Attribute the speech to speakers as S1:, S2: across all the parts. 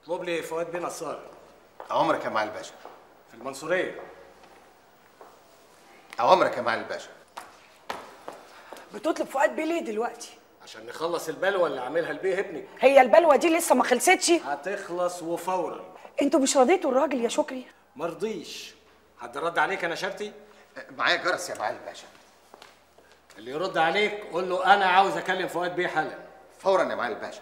S1: اطلب لي فؤاد بن نصار
S2: أوامرك يا معالي الباشا
S1: في المنصوريه
S2: أوامرك يا معالي الباشا
S3: بتطلب فؤاد بيه ليه دلوقتي
S1: عشان نخلص البلوه اللي عاملها البيه ابنك
S3: هي البلوه دي لسه ما خلصتش
S1: هتخلص وفورا
S3: انتوا مش راضيتوا الراجل يا شكري
S1: مرضيش حد رد عليك انا شرطي
S2: معايا جرس يا معالي الباشا
S1: اللي يرد عليك قول له انا عاوز اكلم فؤاد بيه حالا
S2: فورا يا معالي الباشا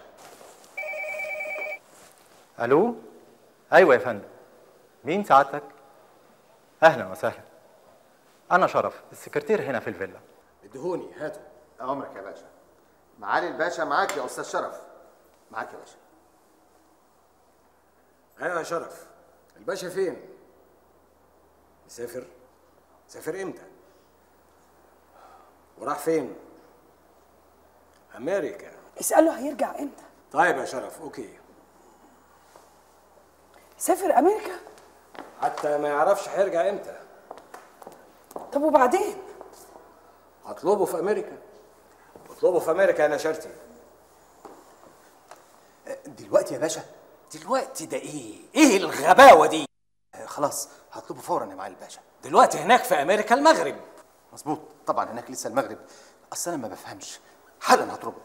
S4: الو ايوه يا فندم مين سعادتك اهلا وسهلا انا شرف السكرتير هنا في الفيلا
S1: ادهوني هاتوا
S2: أوامرك يا باشا معالي الباشا معاك يا أستاذ شرف معاك يا باشا
S1: ايوه يا شرف الباشا فين مسافر سافر امتى وراح فين امريكا
S3: اساله هيرجع امتى
S1: طيب يا شرف اوكي
S3: سافر امريكا
S1: حتى ما يعرفش هيرجع امتى
S3: طب وبعدين
S1: هطلبه في امريكا اطلبه في امريكا انا شرطي
S2: دلوقتي يا باشا دلوقتي ده إيه؟ إيه الغباوة دي؟ آه، خلاص هطلبه فورا يا معالي الباشا
S1: دلوقتي هناك في امريكا المغرب
S2: مظبوط طبعا هناك لسه المغرب أصل أنا ما بفهمش حالا هطلبه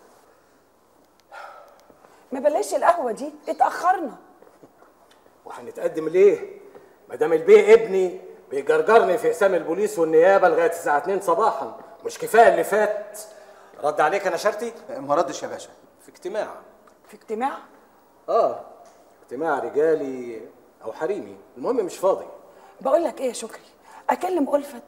S3: ما بلاش القهوه دي اتاخرنا
S1: وهنتقدم ليه ما دام البيه ابني بيجرجرني في اقسام البوليس والنيابه لغايه الساعه 2 صباحا مش كفايه اللي فات رد عليك انا شرطي
S2: ما ردش يا باشا
S1: في اجتماع
S3: في اجتماع
S1: اه اجتماع رجالي او حريمي المهم مش فاضي
S3: بقول لك ايه يا شكري اكلم ألفت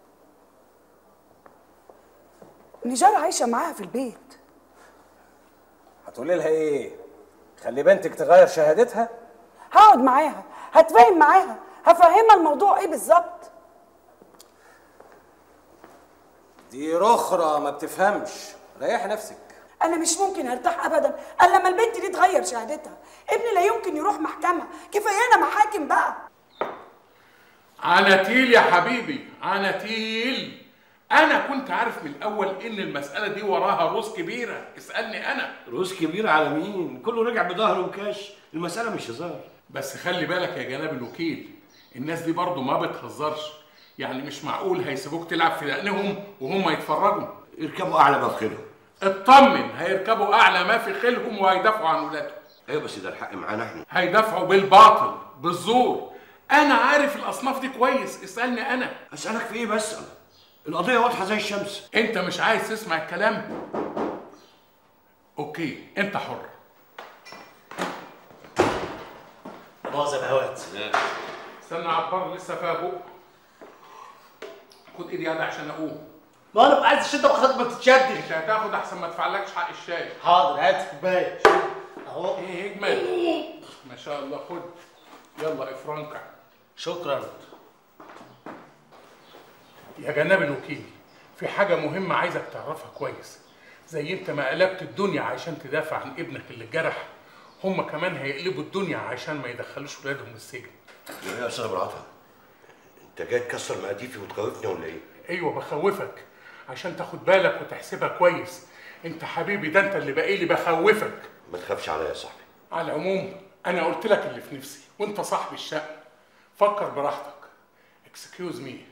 S3: نجار عايشه معاها في البيت
S1: هتقولي لها ايه خلي بنتك تغير شهادتها
S3: هقعد معاها هتفاهم معاها هفهمها الموضوع ايه بالظبط
S1: دي رخرة ما بتفهمش ريح نفسك
S3: انا مش ممكن ارتاح ابدا الا لما البنت دي تغير شهادتها ابني لا يمكن يروح محكمه كفايانا محاكم بقى
S5: عناتيل يا حبيبي عناتيل انا كنت عارف من الاول ان المساله دي وراها روس كبيره اسالني انا
S6: روس كبير على مين؟ كله رجع بظهره وكاش، المسألة مش هزار.
S5: بس خلي بالك يا جناب الوكيل الناس دي برضو ما بتهزرش يعني مش معقول هيسيبوك تلعب في دقنهم وهم يتفرجوا
S6: يركبوا أعلى ما في خيلهم.
S5: اطمن هيركبوا اعلى ما في خيلهم وهيدافعوا عن ولادهم
S6: أيوة بس ده الحق معانا إحنا.
S5: هيدافعوا بالباطل بالزور انا عارف الاصناف دي كويس اسالني انا
S6: أسألك في إيه بس؟ القضية واضحة زي الشمس.
S5: انت مش عايز تسمع الكلام اوكي انت حر
S7: باظ يا بهوات
S5: استنى عبار لسه فيها بق خد ايدي يلا عشان اقوم
S7: ما انا ببقى عايز الشده وحضرتك ما تتشدش
S5: مش هتاخد احسن ما ادفعلكش حق الشاي
S7: حاضر هات كوبايه اهو
S5: ايه اجمل ما شاء الله خد يلا افرنكع
S7: شكرا
S5: يا جناب الوكيل في حاجة مهمة عايزك تعرفها كويس زي انت ما قلبت الدنيا عشان تدافع عن ابنك اللي اتجرح هم كمان هيقلبوا الدنيا عشان ما يدخلوش ولادهم السجن
S6: إيه يا أستاذ أبو العطا؟ أنت جاي تكسر مقاديفي وتخوفني ولا إيه؟
S5: ايوه بخوفك عشان تاخد بالك وتحسبها كويس انت حبيبي ده انت اللي باقي لي بخوفك
S6: ما تخافش عليا يا صاحبي.
S5: على العموم انا قلت لك اللي في نفسي وانت صاحب الشأن فكر براحتك اكسكيوز مي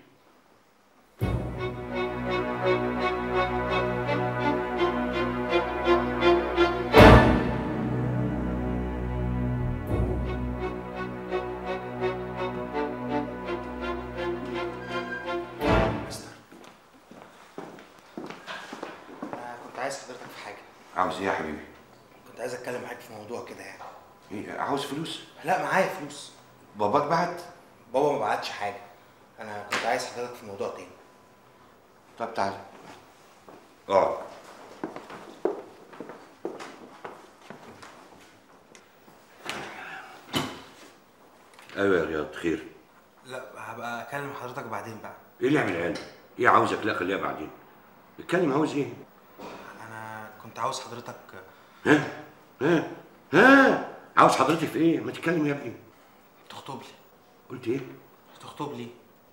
S8: أنا كنت عايز حضرتك في حاجة
S6: عاوز إيه يا حبيبي؟
S8: كنت عايز أتكلم معاك في موضوع كده يعني
S6: إيه عاوز فلوس؟
S8: لا معايا فلوس
S6: باباك بعت؟
S8: بابا ما بعتش حاجة أنا كنت عايز حضرتك في موضوع تاني
S6: طب تعالى. اقعد. ايوه يا رياض خير
S8: لا هبقى أكلم حضرتك بعدين بقى
S6: ايه اللي يعمل عينك؟ ايه عاوزك لا خليها بعدين اتكلم عاوز ايه؟
S8: أنا كنت عاوز حضرتك
S6: ها؟ ها؟ ها؟ عاوز حضرتك في ايه؟ ما تتكلم يا ابني
S8: تخطب لي
S6: قلت ايه؟
S8: تخطب لي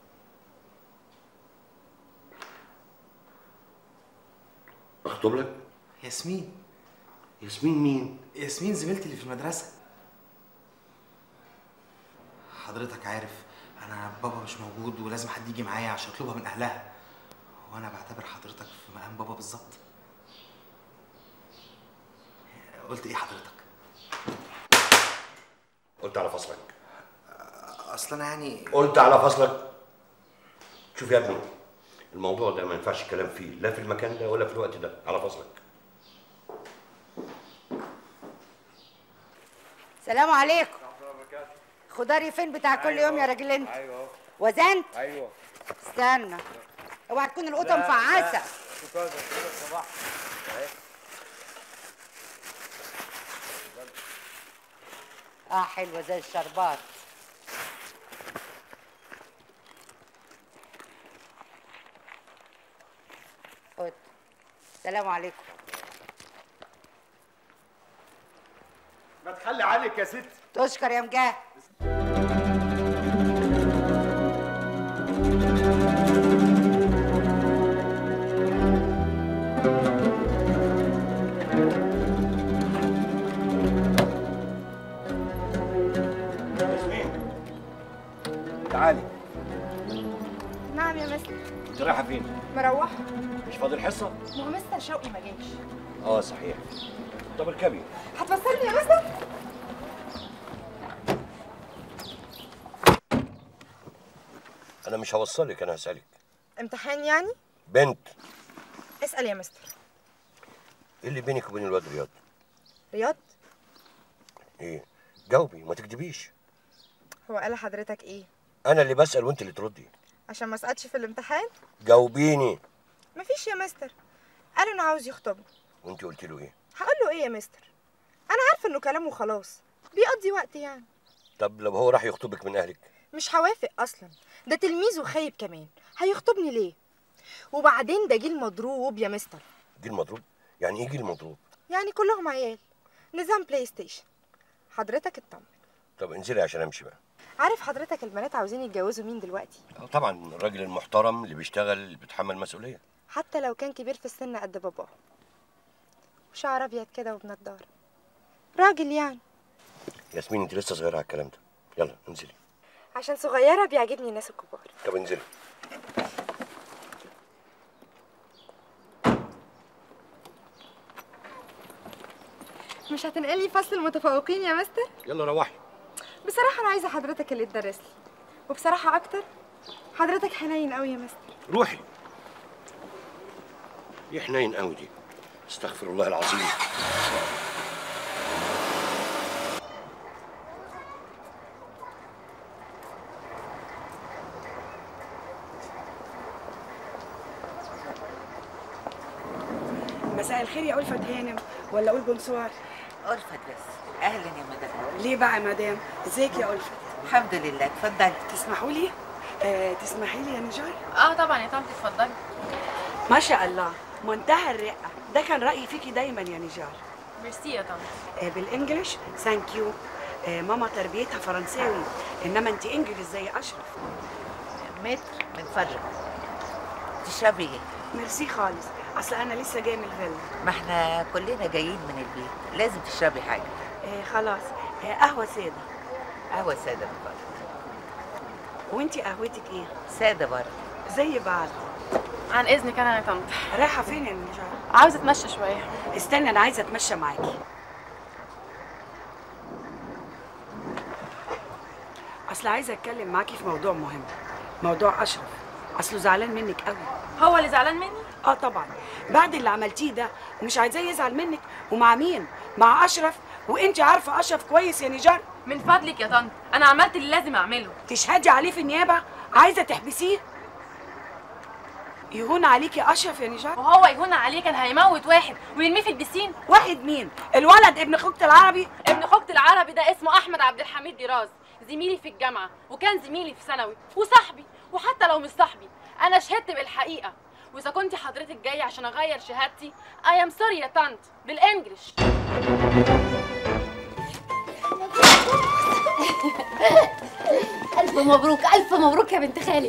S6: اخطب لك؟
S8: ياسمين
S6: ياسمين مين؟
S8: ياسمين زميلتي اللي في المدرسة حضرتك عارف انا بابا مش موجود ولازم حد يجي معايا عشان اطلبها من اهلها وانا بعتبر حضرتك في مقام بابا بالظبط قلت ايه حضرتك
S6: قلت على فصلك
S8: اصل انا يعني
S6: قلت على فصلك شوف يا ابني الموضوع ده ما ينفعش الكلام فيه لا في المكان ده ولا في الوقت ده على فصلك
S9: سلام عليكم خضاري فين بتاع كل يوم يا راجل انت
S10: ايوه
S9: وزنت
S10: ايوه
S9: استنى اوعى تكون القطه مفعسه
S10: شوكولاته كده صباح اهي
S9: اه حلوه زي الشربات خد سلام عليكم
S10: ما تخلي عنك يا ست
S9: تشكر يا مجاه
S6: ياسمين تعالي
S11: نعم يا مستر
S6: انت رايحه فين
S11: مروح
S6: مش فاضل حصه
S11: ما هو مستر شوقي ما جاش
S6: اه صحيح طب اركبي
S11: هتوصلني يا مستر
S6: انا مش هوصلك انا هسالك
S11: امتحان يعني
S6: بنت
S11: اسال يا مستر
S6: ايه اللي بينك وبين الواد رياض
S11: رياض
S6: ايه جاوبي ما تكدبيش
S11: هو قال لحضرتك ايه
S6: انا اللي بسال وانت اللي تردي
S11: عشان ما اسقطش في الامتحان
S6: جاوبيني
S11: مفيش يا مستر قال انه عاوز يخطبني
S6: وانت قلت له ايه
S11: هقول له ايه يا مستر انا عارفه انه كلامه خلاص بيقضي وقت يعني
S6: طب لو هو راح يخطبك من اهلك
S11: مش هوافق اصلا ده تلميذ وخايب كمان هيخطبني ليه وبعدين ده جيل مضروب يا مستر
S6: جيل مضروب يعني ايه جيل مضروب
S11: يعني كلهم عيال نظام بلاي ستيشن حضرتك اطمن
S6: طب انزلي عشان امشي بقى
S11: عارف حضرتك البنات عاوزين يتجوزوا مين دلوقتي
S6: آه طبعا الراجل المحترم اللي بيشتغل اللي بيتحمل مسؤوليه
S11: حتى لو كان كبير في السن قد باباه وشعر ابيض كده وبنضاره راجل يعني
S6: ياسمين انت لسه صغيره على الكلام ده يلا انزلي
S11: عشان صغيره بيعجبني الناس الكبار
S6: طب انزلي
S11: مش هتنقلي فصل المتفوقين يا مستر
S6: يلا روحي
S11: بصراحه انا عايزه حضرتك اللي تدرس لي وبصراحه اكتر حضرتك حنين قوي يا مستر
S6: روحي ايه حنين قوي دي استغفر الله العظيم
S3: مساء الخير يا ألفت هانم ولا أقول بونسوار
S12: ألفت بس أهلا يا مدام
S3: ليه بقى يا مدام ازيك يا ألفت
S12: الحمد لله اتفضلي
S3: تسمحوا لي آه تسمحي لي يا نجار
S13: اه طبعا يا طنط اتفضلي
S3: ما شاء الله منتهى الرقة ده كان رأيي فيكي دايما يا نجار
S13: ميرسي يا طنط
S3: آه بالانجلش ثانك يو آه ماما تربيتها فرنساوي انما انت انجلش زي اشرف
S12: متر من فضلك تشربي ايه؟
S3: ميرسي خالص اصل انا لسه جايه من الفيلا
S12: ما احنا كلنا جايين من البيت لازم تشربي حاجة
S3: آه خلاص آه قهوه ساده
S12: قهوة سادة من فضلك
S3: وانت قهوتك ايه
S12: سادة برضه
S3: زي بعض
S13: عن اذنك انا يا طنط
S3: رايحه فين يا نجار
S13: عاوزه اتمشى شويه
S3: استنى انا عايزه اتمشى معاكي اصل عايزه اتكلم معاكي في موضوع مهم موضوع اشرف اصله زعلان منك قوي
S13: هو اللي زعلان مني
S3: اه طبعا بعد اللي عملتيه ده ومش عايزاه يزعل منك ومع مين مع اشرف وانت عارفه اشرف كويس يا نجار
S13: من فضلك يا طنط انا عملت اللي لازم اعمله
S3: تشهدي عليه في النيابه عايزه تحبسيه يهون عليكي اشرف يا نجار
S13: وهو يهون عليه كان هيموت واحد ويرميه في البسين
S3: واحد مين الولد ابن اخوك العربي
S13: ابن اخوك العربي ده اسمه احمد عبد الحميد دراز زميلي في الجامعه وكان زميلي في ثانوي وصاحبي وحتى لو مش صاحبي انا شهدت بالحقيقه واذا كنت حضرتك جايه عشان اغير شهادتي اي ام سوري يا طنط بالانجلش
S14: ألف مبروك ألف مبروك يا بنت خالي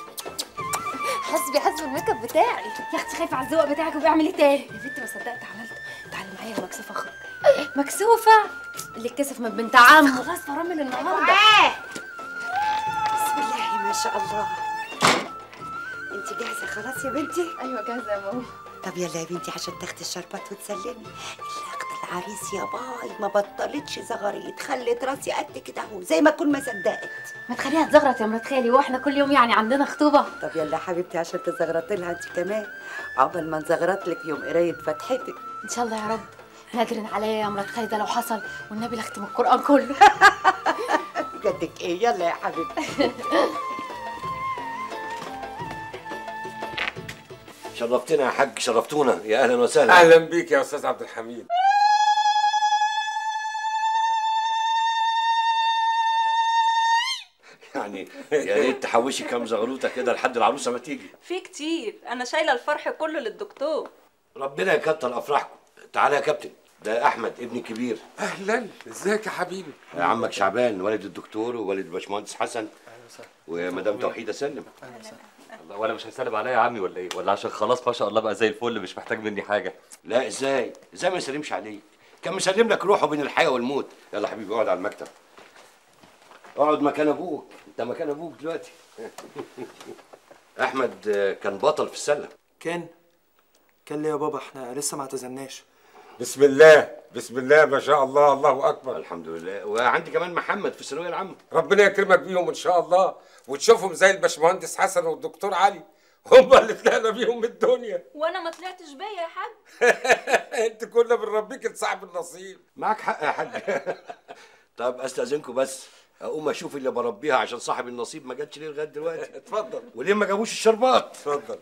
S14: حسبي حسب الميك اب بتاعي يا اختي خايفه على الذوق بتاعك وبيعمل ايه تاني يا بنتي ما صدقت عملته تعالي معايا انا مكسوفه اخرج مكسوفه اللي اتكسف من بنت عمه خلاص فرامل النهارده
S9: ما شاء الله انت جاهزه خلاص يا بنتي
S14: ايوه جاهزه يا ماما
S9: طب يلا يا بنتي عشان تاخدي الشربات وتسلمي اللقطة العريس يا باي ما بطلتش زغاريت خلت راسي قد كده اهو زي ما اكون ما صدقت
S14: ما تخليها تزغرط يا مرات خالي واحنا كل يوم يعني عندنا خطوبه
S9: طب يلا يا حبيبتي عشان تزغرطي لها انت كمان عقبال ما نزغرط لك يوم قرايه فتحتك
S14: ان شاء الله يا رب نادرن عليا يا مرات خالي ده لو حصل والنبي لا اختم القران كله
S9: بجدك ايه يلا يا حبيبتي
S6: شرفتنا يا حاج شرفتونا يا اهلا وسهلا
S10: اهلا بيك يا استاذ عبد الحميد
S6: يعني يا ريت تحوشي كام زغروطه كده لحد العروسه ما تيجي
S15: في كتير انا شايله الفرح كله للدكتور
S6: ربنا يكتر افراحكم تعالى يا كابتن ده احمد ابني الكبير
S10: اهلا ازيك يا حبيبي
S6: يا عمك شعبان والد الدكتور ووالد باشمهندس حسن ومدام توحيده سلم
S16: الله ولا مش هيسلم عليا يا عمي ولا ايه ولا عشان خلاص ما شاء الله بقى زي الفل مش محتاج مني حاجه
S6: لا ازاي ازاي ما يسلمش عليك كان مسلم لك روحه بين الحياه والموت يلا حبيبي اقعد على المكتب اقعد مكان ابوك انت مكان ابوك دلوقتي احمد آه، كان بطل في السله
S8: كان كان ليه يا بابا احنا لسه ما اعتزلناش
S10: بسم الله بسم الله ما شاء الله الله اكبر
S6: الحمد لله وعندي كمان محمد في الثانويه العامه
S10: ربنا يكرمك بيهم ان شاء الله وتشوفهم زي الباشمهندس حسن والدكتور علي هم اللي طلعنا بيهم من الدنيا
S15: وانا ما طلعتش بيا يا حاج
S10: انت كنا بنربيك لصاحب النصيب
S6: معاك حق يا حاج طب استاذنكم بس اقوم اشوف اللي بربيها عشان صاحب النصيب ما جاتش ليه لغايه دلوقتي
S10: اتفضل
S6: وليه ما جابوش الشربات
S10: اتفضل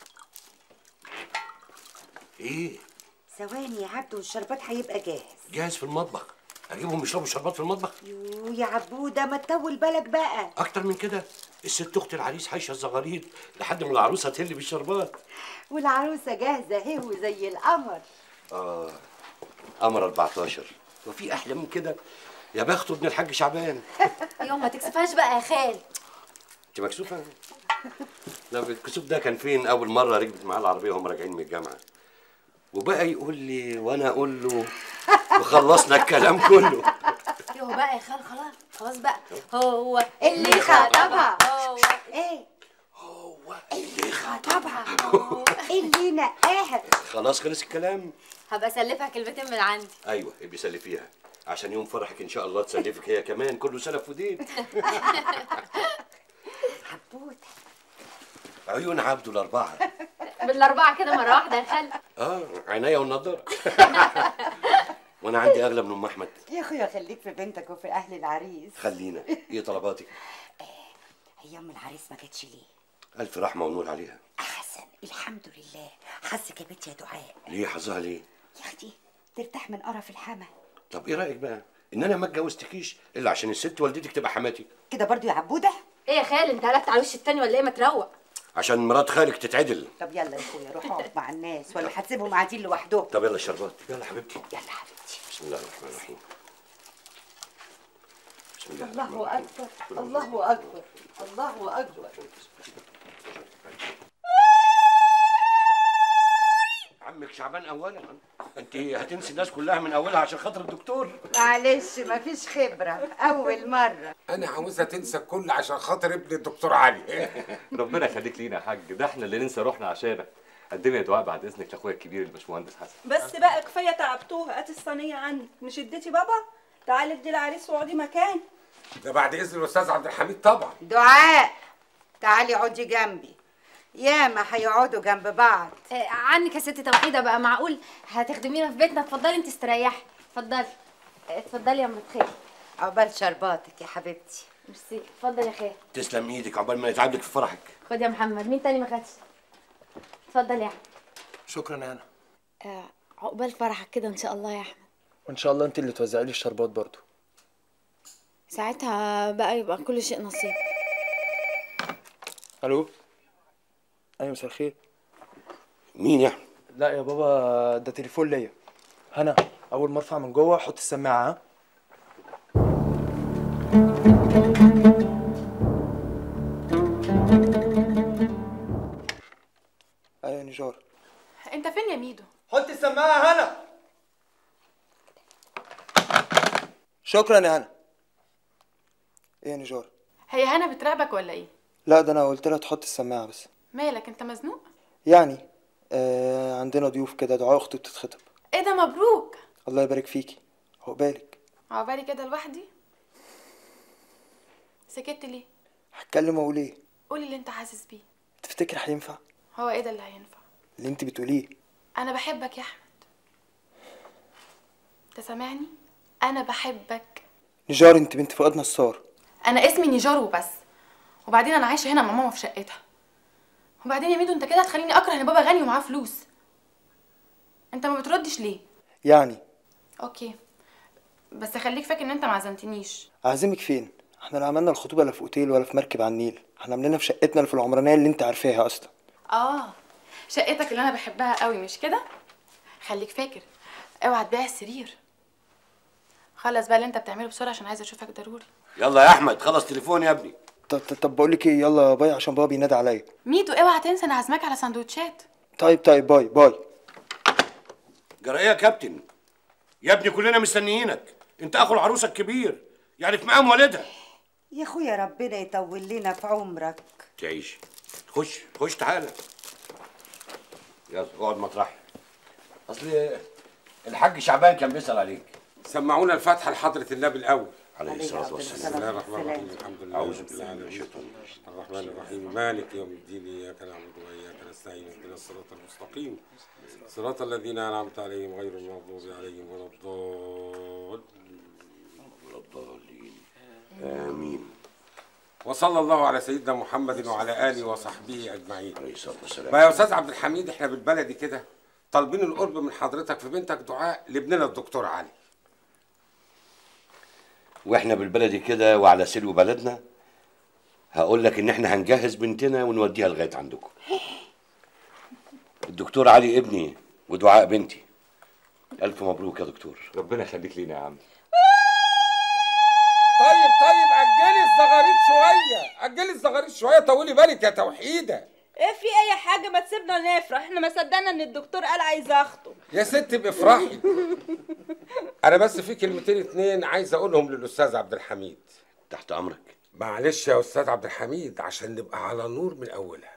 S6: ايه
S9: ثواني يا عبد والشربات هيبقى جاهز
S6: جاهز في المطبخ اجيبهم يشربوا شربات في المطبخ
S9: يو يا عبوده ما تطول بالك بقى
S6: اكتر من كده الست اخت العريس عايشه الزغاريد لحد ما العروسه تهل بالشربات
S9: والعروسه جاهزه اهي وزي القمر
S6: اه قمر 14 وفي احلى من كده يا بخته ابن الحاج شعبان
S14: يوم ما تكسفهاش بقى يا خال
S6: انت مكسوفه لا الكسوف ده كان فين اول مره ركبت معاه العربيه وهم راجعين من الجامعه وبقى يقول لي وانا اقول له وخلصنا الكلام كله
S14: يو بقى يا خال خلاص خلاص بقى هو
S9: اللي خطبها
S14: هو
S9: ايه هو اللي خطبها اللي نقاها
S6: خلاص خلص الكلام
S14: هبقى اسلفها كلمتين من عندي
S6: ايوه ابقي سلفيها عشان يوم فرحك ان شاء الله تسلفك هي كمان كله سلف ودين
S9: عبود
S6: عيون عبده الاربعه
S14: بالاربعه كده مره واحده يا خال
S6: اه عينيا والنضاره وانا عندي اغلى من ام احمد
S9: يا اخويا خليك في بنتك وفي اهل العريس
S6: خلينا ايه طلباتك
S9: هي ام العريس ما جاتش ليه
S6: الف رحمه ونور عليها
S9: احسن الحمد لله حظك يا بنتي يا دعاء
S6: ليه حظها ليه
S9: يا اختي ترتاح من قرف الحما
S6: طب ايه رايك بقى ان انا ما اتجوزتكيش الا عشان الست والدتك تبقى حماتي
S9: كده برضو يا عبوده
S14: ايه يا خال انت قلبت على وش التاني ولا ايه ما تروق
S6: عشان مرات خالك تتعدل
S9: طب يلا يا اخويا روح اقعد مع الناس ولا هتسيبهم قاعدين لوحدهم
S6: طب يلا الشربات يلا حبيبتي
S9: يلا حبيبتي
S6: بسم الله الرحمن الرحيم بسم الله
S9: الله اكبر الله اكبر الله اكبر
S6: عمك شعبان اولا انت هتنسي الناس كلها من اولها عشان خاطر الدكتور
S9: معلش مفيش خبره اول مره
S10: انا عاوزها تنسى الكل عشان خاطر ابن الدكتور علي
S16: ربنا يخليك لينا يا حاج ده احنا اللي ننسى روحنا عشانك قدمي يا دعاء بعد اذنك لاخويا الكبير الباشمهندس حسن
S15: بس بقى كفايه تعبتوها هات الصينيه عني مش اديتي بابا تعالي ادي العريس واقعدي مكان
S10: ده بعد اذن الاستاذ عبد الحميد طبعا
S9: دعاء تعالي اقعدي جنبي ياما هيقعدوا جنب بعض
S14: آه، عنك يا ست توحيده بقى معقول هتخدمينا في بيتنا اتفضلي انت استريحي اتفضلي آه، اتفضلي يا مرات خال
S9: عقبال شرباتك يا حبيبتي
S14: ميرسي اتفضل يا خال
S6: تسلم ايدك عقبال ما يتعب لك في فرحك
S14: خد يا محمد مين تاني ما خدش اتفضل يا احمد
S8: شكرا يا انا
S14: آه، عقبال فرحك كده ان شاء الله يا احمد
S8: وان شاء الله انت اللي توزعي لي الشربات برضو
S14: ساعتها بقى يبقى كل شيء نصيب
S8: الو ايوه مساء الخير
S6: مين يا احمد
S8: لا يا بابا ده تليفون ليا هنا اول ما ارفع من جوه حط السماعه ها ايوه يا نجار
S13: انت فين يا ميدو
S8: حط السماعه هنا شكرا يا هنا ايه يا نجار
S13: هي هنا بتراقبك ولا ايه
S17: لا ده انا قلت لها تحط السماعه بس
S13: مالك انت مزنوق
S17: يعني آه عندنا ضيوف كده دعاء اختي بتتخطب
S13: ايه ده مبروك
S17: الله يبارك فيكي عقبالك
S13: عقبالي كده لوحدي سكت ليه
S17: هتكلم واقول ايه
S13: قولي اللي انت حاسس بيه
S17: تفتكر هينفع
S13: هو ايه ده اللي هينفع
S17: اللي انت بتقوليه
S13: انا بحبك يا احمد انت سامعني انا بحبك
S17: نجار انت بنت فؤاد نصار
S13: انا اسمي نيجار وبس وبعدين انا عايشه هنا مع ماما في شقتها وبعدين يا ميدو انت كده هتخليني اكره ان بابا غني ومعاه فلوس انت ما بتردش ليه
S17: يعني
S13: اوكي بس خليك فاكر ان انت ما عزمتنيش
S17: اعزمك فين احنا لا عملنا الخطوبه لا في اوتيل ولا في مركب على النيل احنا عاملينها في شقتنا اللي في العمرانيه اللي انت عارفاها اصلا
S13: اه شقتك اللي انا بحبها قوي مش كده خليك فاكر اوعى تبيع السرير خلص بقى اللي انت بتعمله بسرعه عشان عايزه اشوفك ضروري
S6: يلا يا احمد خلص تليفون يا ابني
S17: طب طب, طب بقول لك ايه يلا باي عشان بابا بينادي عليا
S13: ميدو اوعى تنسى انا عازماك على سندوتشات
S17: طيب طيب باي باي
S6: جرى ايه يا كابتن يا ابني كلنا مستنيينك انت اخو العروسه الكبير يعني في مقام والدها
S9: يا اخويا ربنا يطول لنا في عمرك
S6: تعيش خش خش تعالى يلا اقعد مطرحي اصل الحاج شعبان كان بيسال عليك
S10: سمعونا الفاتحه لحضره النبي الاول
S6: عليه الصلاه والسلام
S10: بسم الله الرحمن الرحيم الحمد لله
S6: أعوذ
S10: رب
S6: بالله من
S10: العالمين
S6: الشيطان
S10: الرحمن الرحيم مالك يوم الدين اياك نعبد واياك نستعين اهدنا الصراط المستقيم صراط الذين انعمت عليهم غير المغضوب عليهم ولا الضالين
S6: ولا الضالين امين
S10: وصلى الله على سيدنا محمد وعلى اله وصحبه اجمعين
S6: عليه الصلاه والسلام
S10: بقى يا استاذ عبد الحميد احنا بالبلدي كده طالبين القرب من حضرتك في بنتك دعاء لابننا الدكتور علي
S6: واحنا بالبلدي كده وعلى سلو بلدنا هقول لك ان احنا هنجهز بنتنا ونوديها لغايه عندكم الدكتور علي ابني ودعاء بنتي الف مبروك يا دكتور
S16: ربنا يخليك لينا يا عم
S10: طيب طيب اجلي الزغاريد شويه اجلي الزغاريد شويه طولي بالك يا توحيده
S15: ايه في اي حاجه ما تسيبنا نفرح احنا ما صدقنا ان الدكتور قال عايز اخطب
S10: يا ست بافرحي انا بس في كلمتين اتنين عايز اقولهم للاستاذ عبد الحميد
S6: تحت امرك
S10: معلش يا استاذ عبد الحميد عشان نبقى على نور من اولها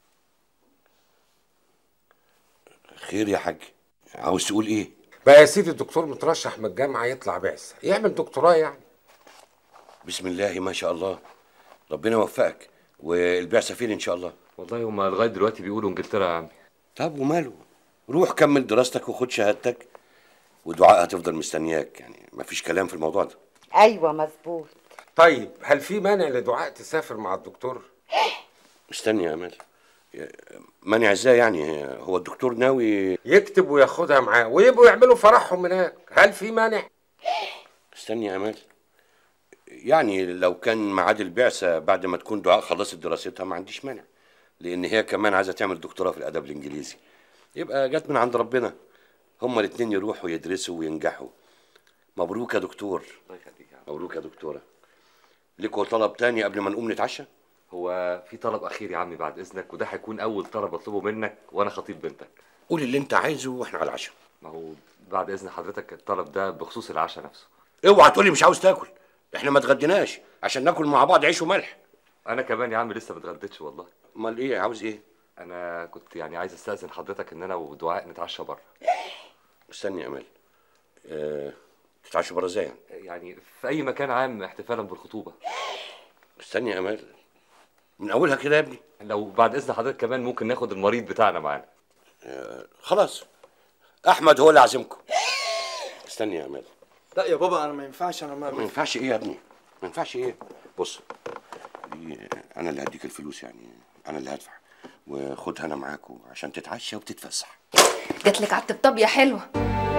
S6: خير يا حاج عاوز تقول ايه
S10: بقى يا سيدي الدكتور مترشح من الجامعه يطلع بعثه يعمل دكتوراه يعني
S6: بسم الله ما شاء الله ربنا يوفقك والبعثه فين ان شاء الله
S16: والله هما لغايه دلوقتي بيقولوا انجلترا يا عمي
S6: طب وماله روح كمل دراستك وخد شهادتك ودعاء هتفضل مستنياك يعني مفيش كلام في الموضوع ده
S9: ايوه مظبوط
S10: طيب هل في مانع لدعاء تسافر مع الدكتور
S6: استني يا امال يا- مانع ازاي يعني هو الدكتور ناوي
S10: يكتب وياخدها معاه ويبقوا يعملوا فرحهم هناك هل في مانع
S6: استني يا امال يعني لو كان ميعاد البعثه بعد ما تكون دعاء خلصت دراستها ما عنديش مانع لان هي كمان عايزه تعمل دكتوراه في الادب الانجليزي يبقى جت من عند ربنا هما الاتنين يروحوا يدرسوا وينجحوا مبروك يا دكتور
S16: الله يخليك يا عم
S6: مبروك يا دكتوره ليكوا طلب تاني قبل ما نقوم نتعشى
S16: هو في طلب اخير يا عمي بعد اذنك وده هيكون اول طلب اطلبه منك وانا خطيب بنتك
S6: قول اللي انت عايزه واحنا على العشاء
S16: ما هو بعد اذن حضرتك الطلب ده بخصوص العشاء نفسه
S6: اوعى تقولي مش عاوز تاكل احنا ما اتغديناش عشان ناكل مع بعض عيش وملح
S16: انا كمان يا عم لسه ما اتغديتش والله
S6: امال ايه عاوز ايه
S16: انا كنت يعني عايز استاذن حضرتك ان انا ودعاء نتعشى بره
S6: استني يا امال اه تتعشوا بره ازاي يعني
S16: يعني في اي مكان عام احتفالا بالخطوبه
S6: استني يا امال من اولها كده يا ابني
S16: لو بعد اذن حضرتك كمان ممكن ناخد المريض بتاعنا معانا
S6: آه خلاص احمد هو اللي عازمكم استني يا امال
S17: لا يا بابا انا ما ينفعش انا
S6: ما
S17: ما
S6: ينفعش ايه يا ابني ما ينفعش ايه بص دي انا اللي هديك الفلوس يعني انا اللي هدفع وخدها انا معاكم عشان تتعشى وتتفسح
S14: جات لك على الطبطب يا حلوه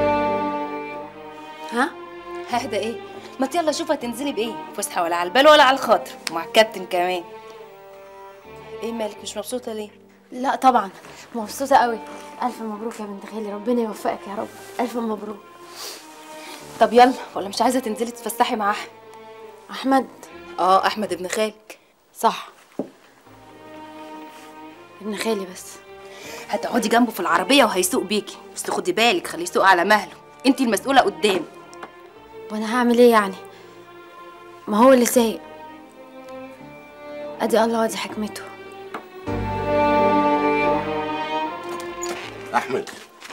S14: ها ههدى ايه ما يلا شوف هتنزلي بايه فسحه ولا على البال ولا على الخاطر ومع الكابتن كمان ايه مالك مش مبسوطه ليه
S18: لا طبعا مبسوطة قوي ألف مبروك يا بنت خالي ربنا يوفقك يا رب ألف مبروك
S14: طب يلا ولا مش عايزه تنزلي تتفسحي مع احمد
S18: أحمد
S14: اه احمد ابن خالك
S18: صح ابن خالي بس
S14: هتقعدي جنبه في العربيه وهيسوق بيكي بس خدي بالك خليه يسوق على مهله انتي المسؤوله قدام
S18: وأنا هعمل إيه يعني ما هو اللي سايق ادي الله وادي حكمته
S6: احمد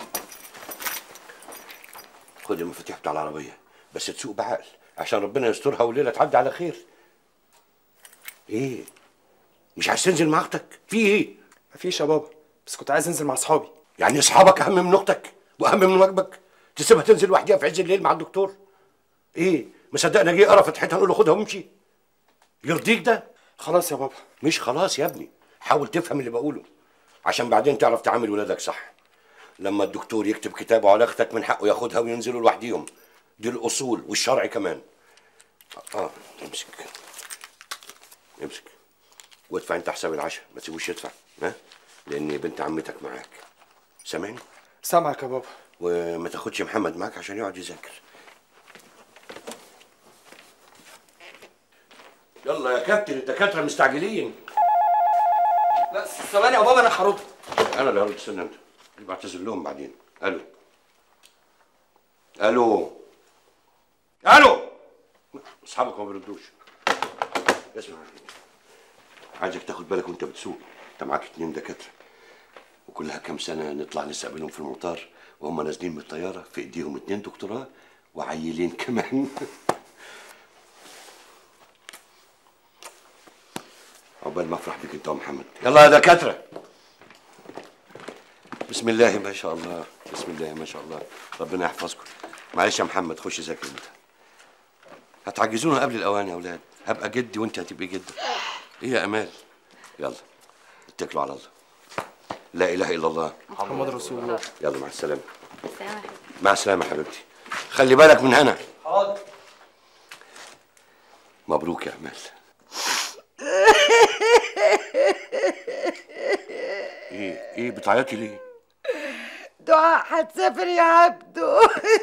S6: خد المفاتيح بتاع العربيه بس تسوق بعقل عشان ربنا يسترها والليله تعدي على خير ايه مش عايز تنزل مع اختك في ايه
S17: مفيش يا بابا بس كنت عايز انزل مع اصحابي
S6: يعني اصحابك اهم من اختك واهم من واجبك تسيبها تنزل لوحدها في عز الليل مع الدكتور ايه مصدقنا جه قرا فتحتها نقول له خدها وامشي يرضيك ده
S17: خلاص يا بابا
S6: مش خلاص يا ابني حاول تفهم اللي بقوله عشان بعدين تعرف تعامل ولادك صح لما الدكتور يكتب كتابه على اختك من حقه ياخدها وينزلوا لوحديهم دي الاصول والشرع كمان اه امسك امسك وادفع انت حساب العشاء ما تسيبوش يدفع ها لان بنت عمتك معاك سامعني
S17: سامعك يا بابا
S6: وما تاخدش محمد معاك عشان يقعد يذاكر يلا يا كابتن الدكاتره مستعجلين
S2: لا ثواني يا بابا انا هرد
S6: انا اللي هرد استنى انت اللي بعتذر لهم بعدين الو الو الو اصحابك ما بيردوش اسمع عايزك تاخد بالك وانت بتسوق انت معاك اتنين دكاتره وكلها كام سنه نطلع نستقبلهم في المطار وهم نازلين من الطياره في ايديهم اتنين دكتوراه وعيلين كمان عقبال ما افرح بيك انت ومحمد يلا يا دكاتره بسم الله ما شاء الله بسم الله ما شاء الله ربنا يحفظكم معلش يا محمد خش ذاكر انت هتعجزونا قبل الاوان يا اولاد هبقى جدي وانت هتبقي جده ايه يا امال يلا اتكلوا على الله لا اله الا الله
S17: محمد رسول الله
S6: يلا مع السلامه مع السلامه يا حبيبتي خلي بالك من هنا
S2: حاضر
S6: مبروك يا امال ايه ايه بتعيطي ليه
S9: دعاء هتسافر يا عبدو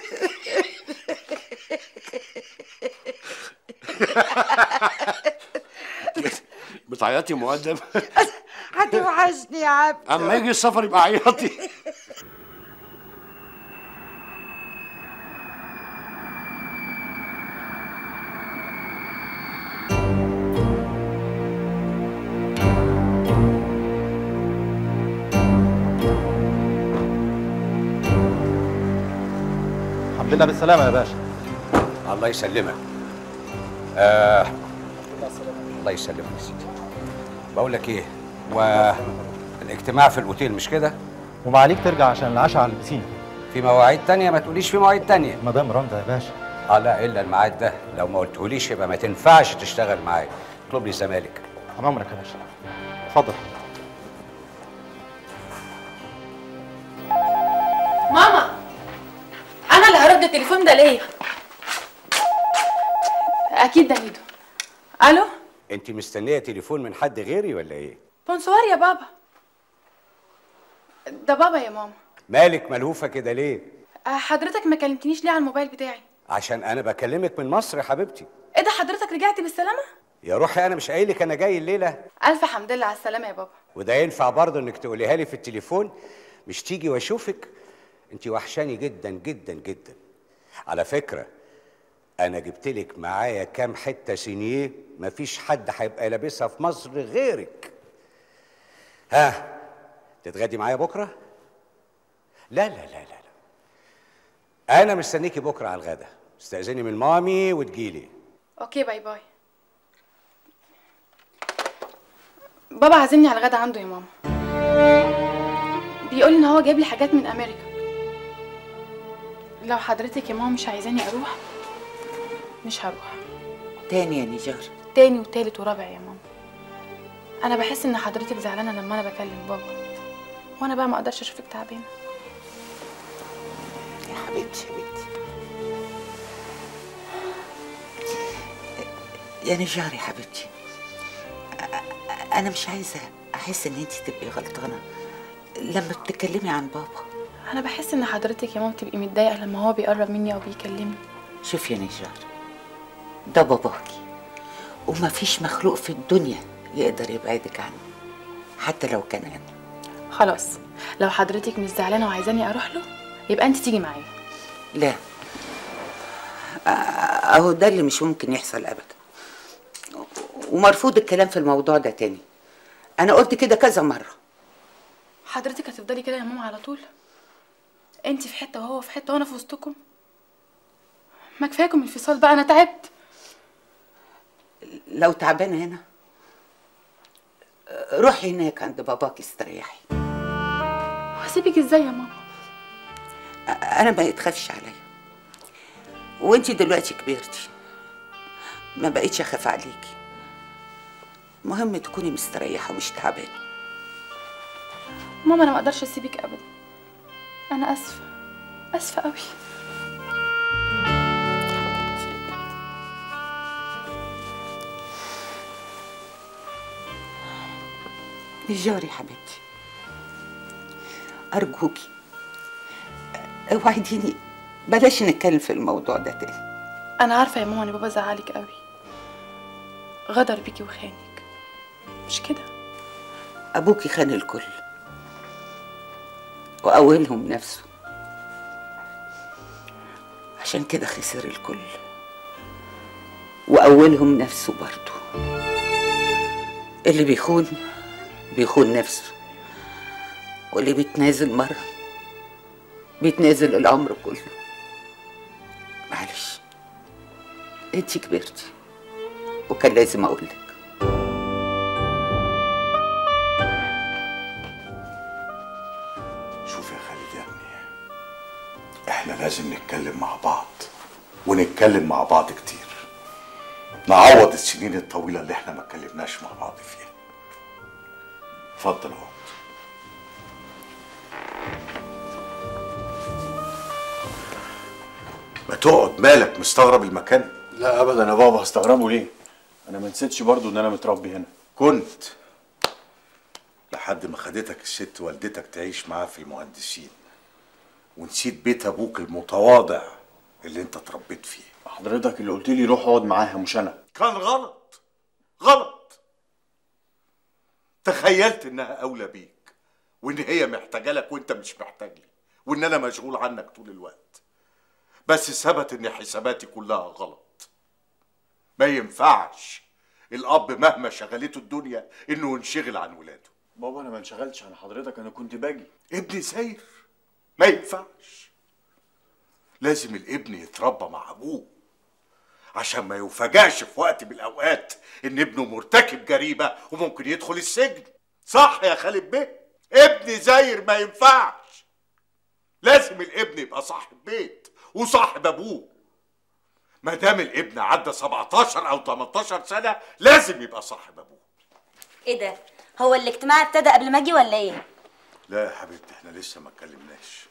S6: بتعيطي مؤدب
S9: هتوحشني يا عبدو
S6: اما يجي السفر يبقى عيطي
S4: الحمد لله بالسلامة يا باشا
S19: الله يسلمك آه الله يسلمك يا سيدي بقول لك ايه والاجتماع في الاوتيل مش كده
S4: ومعاليك ترجع عشان العشاء على البسين
S19: في مواعيد تانية ما تقوليش في مواعيد تانية
S4: مدام رندا يا باشا
S19: اه لا الا الميعاد ده لو ما قلتهوليش يبقى ما تنفعش تشتغل معايا اطلب لي زمالك
S4: امرك يا باشا اتفضل
S13: ماما انا اللي هرد التليفون ده ليه اكيد ده ميدو الو
S19: انت مستنيه تليفون من حد غيري ولا ايه
S13: بونسوار يا بابا ده بابا يا ماما
S19: مالك ملهوفه كده ليه
S13: أه، حضرتك ما كلمتنيش ليه على الموبايل بتاعي
S19: عشان انا بكلمك من مصر يا حبيبتي
S13: ايه ده حضرتك رجعت بالسلامه
S19: يا روحي انا مش قايلك انا جاي الليله
S13: الف حمد لله على السلامه يا بابا
S19: وده ينفع برضه انك تقوليها لي في التليفون مش تيجي واشوفك انت وحشاني جدا جدا جدا على فكره انا جبت لك معايا كام حته سينيه مفيش حد هيبقى لابسها في مصر غيرك ها تتغدي معايا بكره لا لا لا لا لا انا مستنيكي بكره على الغدا استاذني من مامي وتجيلي
S13: اوكي باي باي بابا عازمني على الغدا عنده يا ماما بيقول ان هو جايب لي حاجات من امريكا لو حضرتك يا ماما مش عايزاني اروح مش هروح
S9: تاني يا نجار
S13: تاني وتالت ورابع يا ماما انا بحس ان حضرتك زعلانه لما انا بكلم بابا وانا بقى ما اقدرش اشوفك تعبانه
S9: يا حبيبتي حبيبتي يا نجار يا حبيبتي أ- انا مش عايزه احس ان انت تبقي غلطانه لما بتتكلمي عن بابا
S13: انا بحس ان حضرتك يا ماما بتبقي متضايقه لما هو بيقرب مني او بيكلمني
S9: شوف يا نجار ده باباكي وما فيش مخلوق في الدنيا يقدر يبعدك عنه حتى لو كان انا
S13: خلاص لو حضرتك مش زعلانه وعايزاني اروح له يبقى انت تيجي معايا
S9: لا أ- اهو ده اللي مش ممكن يحصل ابدا ومرفوض الكلام في الموضوع ده تاني انا قلت كده كذا مره
S13: حضرتك هتفضلي كده يا ماما على طول انت في حته وهو في حته وانا في وسطكم ما كفايكم الانفصال بقى انا تعبت
S9: لو تعبانه هنا روحي هناك عند باباك استريحي
S13: وهسيبك ازاي يا ماما
S9: انا ما يتخافش عليا وانتي دلوقتي كبرتي ما بقيتش اخاف عليكي مهم تكوني مستريحه ومش تعبانه
S13: ماما انا ما اقدرش اسيبك ابدا انا اسفه اسفه قوي
S9: نجاري حبيبتي ارجوكي اوعديني بلاش نتكلم في الموضوع ده تاني
S13: انا عارفه يا ماما ان بابا زعلك قوي غدر بيكي وخانك مش كده
S9: ابوكي خان الكل واولهم نفسه عشان كده خسر الكل واولهم نفسه برضه اللي بيخون بيخون نفسه واللي بيتنازل مرة بيتنازل العمر كله معلش انتي كبرتي وكان لازم اقولك
S20: شوف يا خالد يا ابني احنا لازم نتكلم مع بعض ونتكلم مع بعض كتير نعوض السنين الطويلة اللي احنا ما اتكلمناش مع بعض فيها اتفضل اهو ما تقعد مالك مستغرب المكان
S21: لا ابدا يا بابا هستغربوا ليه انا ما نسيتش برضو ان انا متربي هنا
S20: كنت لحد ما خدتك الست والدتك تعيش معاه في المهندسين ونسيت بيت ابوك المتواضع اللي انت اتربيت فيه
S21: حضرتك اللي قلت لي روح اقعد معاها مش انا
S20: كان غلط غلط تخيلت انها اولى بيك وان هي محتاجه لك وانت مش محتاج لي وان انا مشغول عنك طول الوقت بس ثبت ان حساباتي كلها غلط ما ينفعش الاب مهما شغلته الدنيا انه ينشغل عن ولاده
S21: بابا انا ما انشغلتش عن حضرتك انا كنت باجي
S20: ابني ساير ما ينفعش لازم الابن يتربى مع ابوه عشان ما يفاجئش في وقت من الاوقات ان ابنه مرتكب جريمه وممكن يدخل السجن صح يا خالد بيه ابني زاير ما ينفعش لازم الابن يبقى صاحب بيت وصاحب ابوه ما دام الابن عدى 17 او 18 سنه لازم يبقى صاحب ابوه
S22: ايه ده هو الاجتماع ابتدى قبل ما اجي ولا ايه
S20: لا يا حبيبتي احنا لسه ما اتكلمناش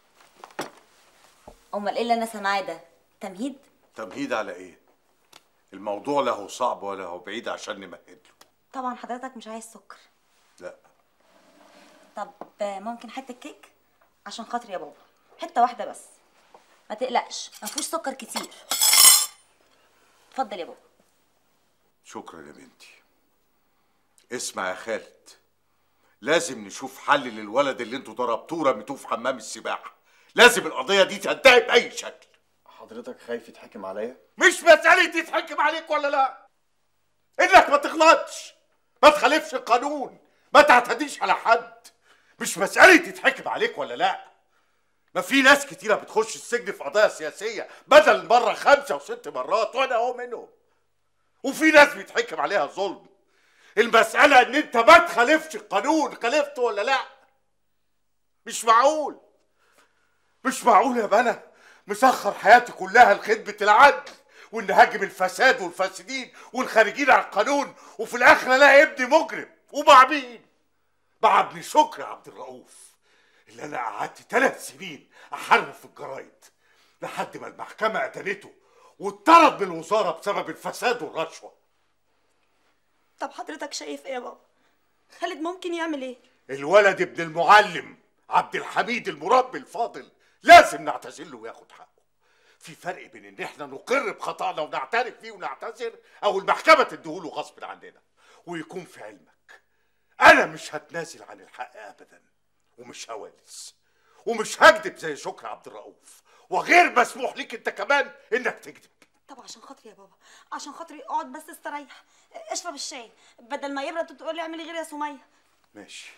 S22: امال ايه اللي انا سامعاه ده تمهيد
S20: تمهيد على ايه الموضوع لا هو صعب ولا هو بعيد عشان نمهد له
S22: طبعا حضرتك مش عايز سكر
S20: لا
S22: طب ممكن حته كيك عشان خاطر يا بابا حته واحده بس ما تقلقش ما فيهوش سكر كتير اتفضل يا بابا
S20: شكرا يا بنتي اسمع يا خالد لازم نشوف حل للولد اللي انتوا ضربتوه رميتوه في حمام السباحه لازم القضيه دي تنتهي باي شكل
S21: حضرتك خايف يتحكم عليا
S20: مش مساله يتحكم عليك ولا لا انك ما تغلطش ما تخالفش القانون ما تعتديش على حد مش مساله يتحكم عليك ولا لا ما في ناس كتيره بتخش السجن في قضايا سياسيه بدل مره خمسه وست مرات وانا اهو منهم وفي ناس بيتحكم عليها ظلم المساله ان انت ما تخالفش القانون خالفته ولا لا مش معقول مش معقول يا بنا مسخر حياتي كلها لخدمه العدل وان هاجم الفساد والفاسدين والخارجين عن القانون وفي الاخر الاقي ابني مجرم ومع مين؟ مع ابن شكري عبد الرؤوف اللي انا قعدت ثلاث سنين احاربه في الجرايد لحد ما المحكمه ادانته واتطرد من الوزاره بسبب الفساد والرشوه
S15: طب حضرتك شايف ايه يا بابا خالد ممكن يعمل ايه
S20: الولد ابن المعلم عبد الحميد المربي الفاضل لازم نعتذر له وياخد حقه في فرق بين ان احنا نقر بخطأنا ونعترف فيه ونعتذر او المحكمه تديهوله غصب عننا ويكون في علمك انا مش هتنازل عن الحق ابدا ومش هوالس ومش هكذب زي شكر عبد الرؤوف وغير مسموح ليك انت كمان انك تكذب
S22: طب عشان خاطري يا بابا عشان خاطري اقعد بس استريح اشرب الشاي بدل ما يبرد تقول لي اعملي غير يا سميه
S20: ماشي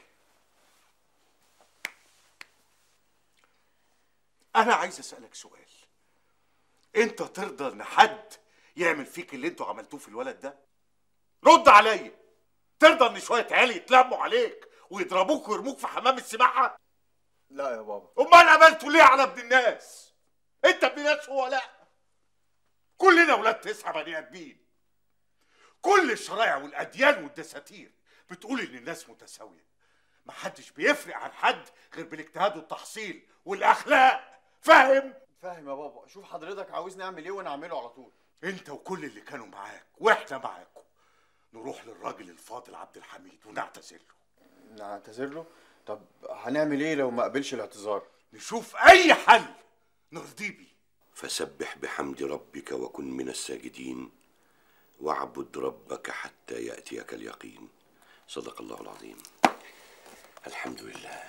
S20: انا عايز اسالك سؤال انت ترضى ان حد يعمل فيك اللي انتوا عملتوه في الولد ده رد عليا ترضى ان شويه عيال يتلموا عليك ويضربوك ويرموك في حمام السباحه
S21: لا يا بابا
S20: امال قابلته ليه على ابن الناس انت ابن ناس هو لا كلنا ولاد تسعه بني ادمين كل الشرائع والاديان والدساتير بتقول ان الناس متساويه محدش بيفرق عن حد غير بالاجتهاد والتحصيل والاخلاق فاهم
S21: فاهم يا بابا شوف حضرتك عاوزني اعمل ايه وانا اعمله على طول
S20: انت وكل اللي كانوا معاك واحنا معاكم نروح للراجل الفاضل عبد الحميد ونعتذر له
S21: نعتذر له طب هنعمل ايه لو ما قبلش الاعتذار
S20: نشوف اي حل نرضيه بيه
S6: فسبح بحمد ربك وكن من الساجدين واعبد ربك حتى ياتيك اليقين صدق الله العظيم الحمد لله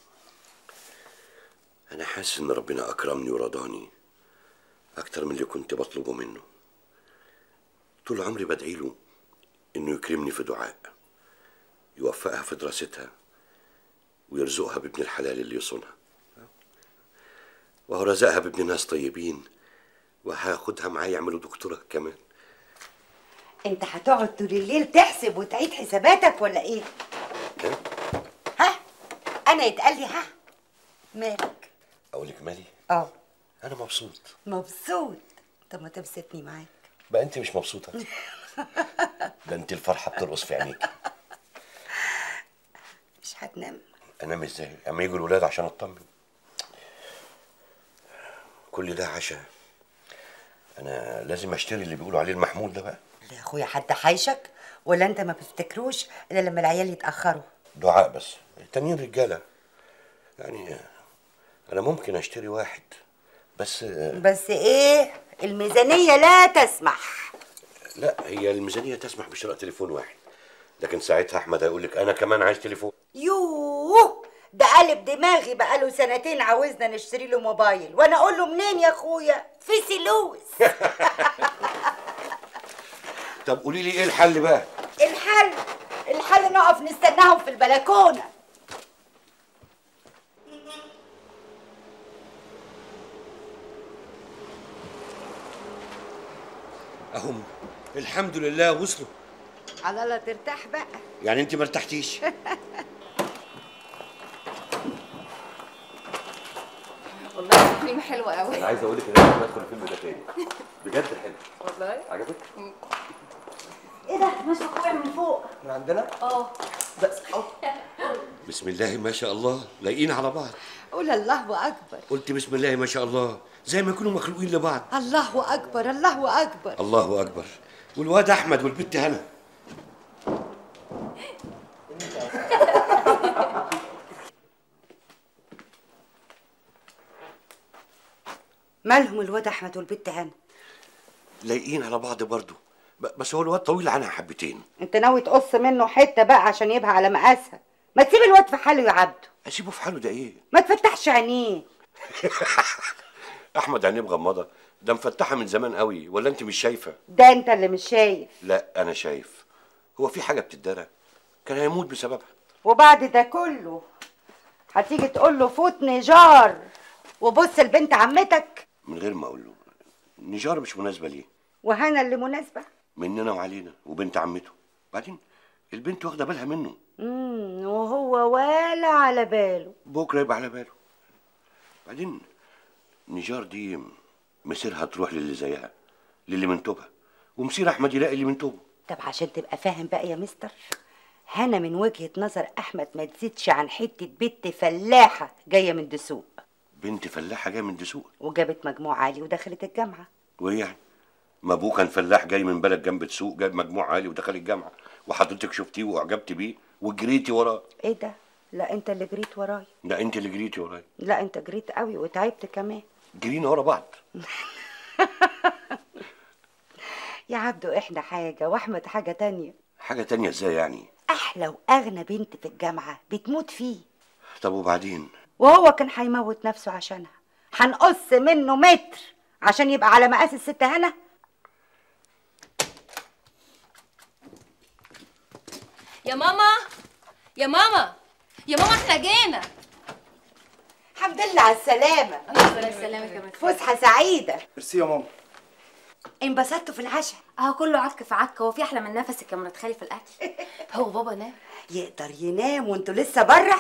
S6: انا حاسس ان ربنا اكرمني ورضاني اكتر من اللي كنت بطلبه منه طول عمري بدعي له انه يكرمني في دعاء يوفقها في دراستها ويرزقها بابن الحلال اللي يصونها وهو رزقها بابن ناس طيبين وهاخدها معايا يعملوا دكتوراه كمان
S9: انت هتقعد طول الليل تحسب وتعيد حساباتك ولا ايه ها انا يتقال لي ها مالك
S6: اقول لك مالي
S9: اه
S6: انا مبسوط
S9: مبسوط طب ما تبسطني معاك
S6: بقى انت مش مبسوطه ده انت الفرحه بترقص في عينيك
S9: مش هتنام
S6: انام ازاي اما يجوا الولاد عشان اطمن كل ده عشاء انا لازم اشتري اللي بيقولوا عليه المحمول ده بقى
S9: يا اخويا حد حايشك ولا انت ما بتفتكروش الا لما العيال يتاخروا
S6: دعاء بس التانيين رجاله يعني انا ممكن اشتري واحد بس
S9: بس ايه الميزانيه لا تسمح
S6: لا هي الميزانيه تسمح بشراء تليفون واحد لكن ساعتها احمد هيقول لك انا كمان عايز تليفون
S9: يوه ده قلب دماغي بقاله سنتين عاوزنا نشتري له موبايل وانا اقول له منين يا اخويا في فلوس
S6: طب قولي لي ايه الحل بقى
S9: الحل الحل نقف نستناهم في البلكونه
S6: اهم الحمد لله وصلوا
S9: على الله ترتاح بقى
S6: يعني انت ما ارتحتيش
S14: والله الفيلم حلو قوي
S16: انا عايز اقول لك ان انا لازم ادخل الفيلم ده تاني بجد حلو
S14: والله
S16: عجبك
S22: ايه ده مش وقع من فوق
S17: من عندنا
S22: اه
S17: بس
S6: بسم الله ما شاء الله لايقين على بعض
S9: قول الله اكبر
S6: قلت بسم الله ما شاء الله زي ما يكونوا مخلوقين لبعض
S9: الله اكبر الله اكبر
S6: الله اكبر والواد احمد والبت هنا
S9: مالهم الواد احمد والبت هنا
S6: لايقين على بعض برضه ب- بس هو الواد طويل عنها حبتين
S9: انت ناوي تقص منه حته بقى عشان يبقى على مقاسها ما تسيب الواد في حاله يا عبده
S6: اسيبه في حاله ده ايه
S9: ما تفتحش عينيه
S6: احمد عينيه مغمضه ده مفتحه من زمان قوي ولا انت مش شايفه
S9: ده انت اللي مش شايف
S6: لا انا شايف هو في حاجه بتتدرى كان هيموت بسببها
S9: وبعد ده كله هتيجي تقول له فوت نجار وبص لبنت عمتك
S6: من غير ما اقول له نجار مش مناسبه ليه
S9: وهنا اللي مناسبه
S6: مننا وعلينا وبنت عمته بعدين البنت واخده بالها منه
S9: امم وهو ولا على باله
S6: بكره يبقى على باله بعدين نجار دي مسيرها تروح للي زيها للي من توبها ومسير احمد يلاقي اللي من توبه
S9: طب عشان تبقى فاهم بقى يا مستر هنا من وجهة نظر أحمد ما تزيدش عن حتة بنت فلاحة جاية من دسوق
S6: بنت فلاحه جايه من دسوق
S9: وجابت مجموع عالي ودخلت الجامعة
S6: وايه يعني ما ابوه كان فلاح جاي من بلد جنب دسوق جايب مجموع عالي ودخل الجامعه وحضرتك شفتيه واعجبتي بيه وجريتي وراه
S9: إيه ده؟ لا أنت اللي جريت ورايا
S6: لا انت اللي جريتي ورايا
S9: لا أنت جريت قوي وتعبت كمان
S6: جرينا ورا بعض
S9: يا عبدو إحنا حاجة وأحمد حاجة تانية
S6: حاجه تانية ازاي يعني
S9: أحلى وأغنى بنت في الجامعة بتموت فيه
S6: طب وبعدين
S9: وهو كان هيموت نفسه عشانها هنقص منه متر عشان يبقى على مقاس الست هنا
S14: يا ماما يا ماما يا ماما احنا جينا
S9: الحمد لله على السلامة
S14: الله يسلمك يا مدحت
S9: فسحة سعيدة
S17: ميرسي يا ماما
S9: انبسطتوا في العشاء
S18: اهو كله عك في عك هو في احلى من نفسك يا مرات خالي في الاكل
S14: هو بابا نام
S9: يقدر ينام وانتوا لسه بره